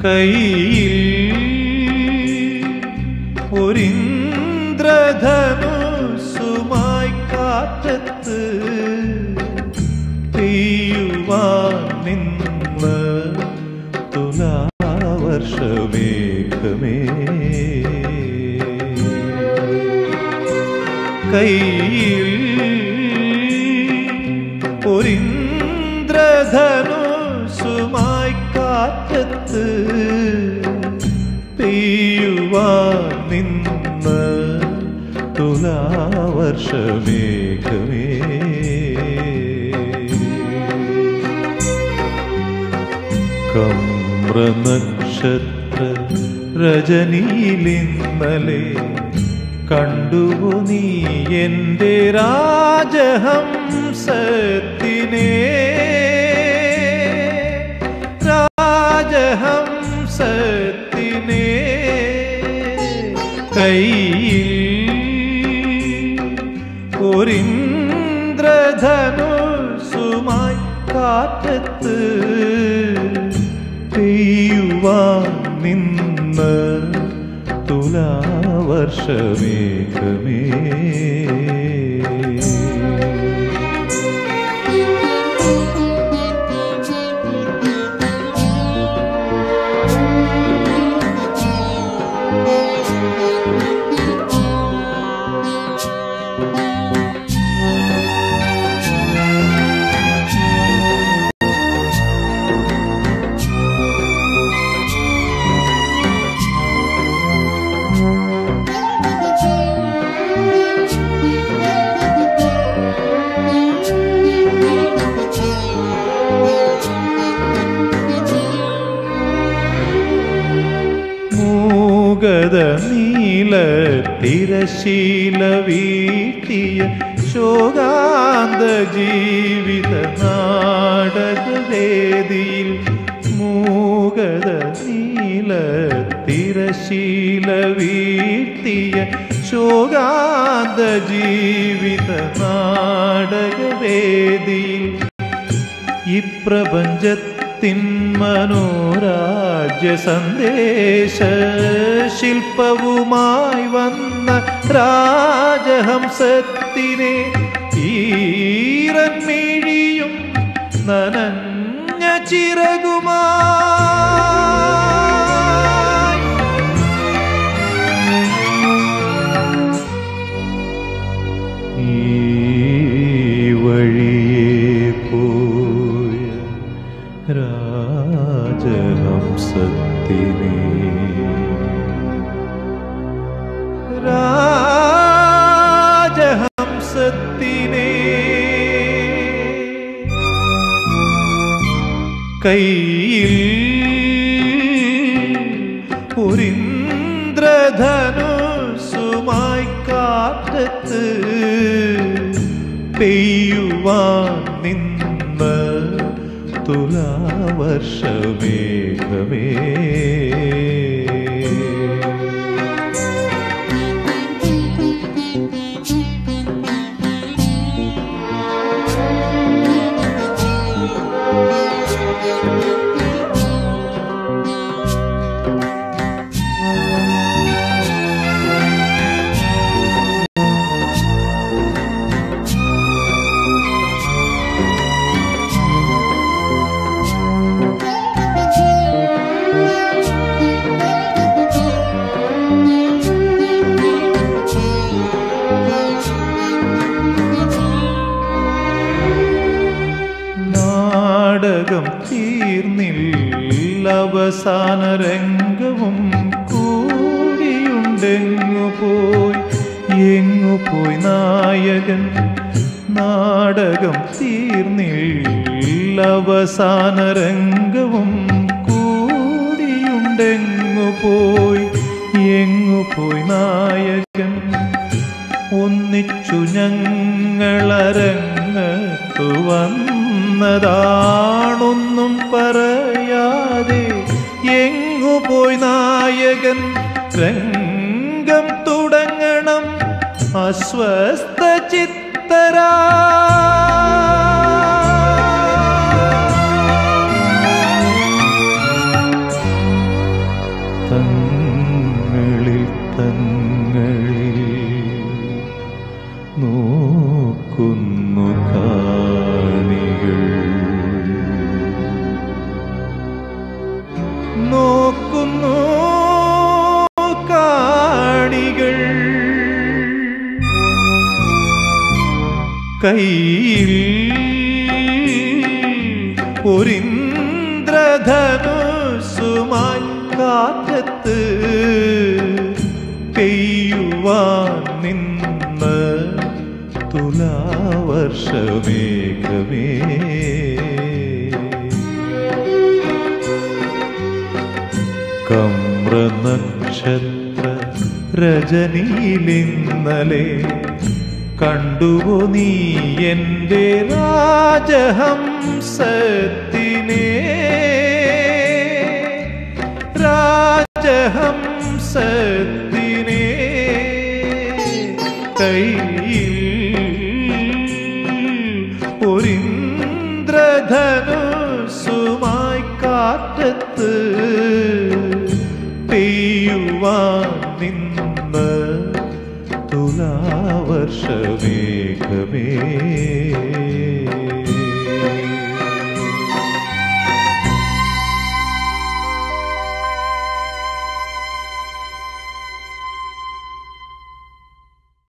കയ്യിൽ ഒരിന്ദ്രധനുസുമായി കാറ്റത്ത് പെയ്യുവാൻ നിന്ന് തുലാവർഷമേഘമേ കയ്യിൽ ഒരിന്ദ്രധനുസുമായി കാറ്റത്ത് പെയ്യുവാൻ നിന്ന് തുലാവർഷമേഘമേ കമ്രനക്ഷത്ര രജനിയിലിന്നലെ കണ്ടുവോ നീ എൻ്റെ രാജഹംസത്തിനെ രാജഹംസത്തിനെ കയ്യിൽ ഒരിന്ദ്രധനുസുമായി കാറ്റത്ത് പെയ്യുവാൻ നിന്ന് തുലാവർഷമേഘമേ മൂകത നീല തിരശീല വീട്ടിയ ശോകാന്ത ജീവിത നാടകവേദിയിൽ മൂകത നീല തിരശീല വീട്ടിയ ശോകാന്ത ജീവിത നാടകവേദിയിൽ ഈ പ്രപഞ്ചത്തിൻ മനോരാജ്യ സന്ദേശ ശില്പവുമായി വന്ന രാജഹംസത്തിനെ ഈറൻമിഴിയും നനഞ്ഞ ചിറകുമായി ഈ വഴിയെ പോയ രാജഹംസത്തിനെ രാജഹംസത്തിനെ കയ്യിൽ ഒരിന്ദ്രധനുസുമായി കാറ്റത്ത് പെയ്യുവാൻ നിന്ന് തുലാവർഷമേഘമേ നാടകം തീർന്നില്ല അവസാന രംഗവും കൂടിയുണ്ടെങ്ങു പോയി എങ്ങു പോയി നായകൻ നാടകം തീർന്നില്ല അവസാന രംഗവും കൂടിയുണ്ടെങ്ങു പോയി എങ്ങു പോയി നായകൻ ഒന്നിച്ചു ഞങ്ങളരങ്ങത്തു വന്നതാണൊന്നും പറയാതെ എങ്ങു പോയി നായകൻ രംഗം തുടങ്ങണം അസ്വസ്ഥ ചിത്തരാ നോക്കുന്നു കാണികൾ നോക്കുന്നു കാണികൾ കയ്യിൽ ഒരിന്ദ്രധനുസുമായി കാറ്റത്ത് പെയ്യുവാൻ നിന്ന് തുലാവർഷമേഘമേ കമ്രനക്ഷത്ര രജനിയിലിന്നലെ കണ്ടുവോ നീ എൻ്റെ രാജഹംസത്തിനെ രാജഹംസത്തിനെ കയ്യിൽ ഒരിന്ദ്രധനുസുമായി കാറ്റത്ത് പെയ്യുവാൻ നിന്ന് തുലാവർഷമേഘമേ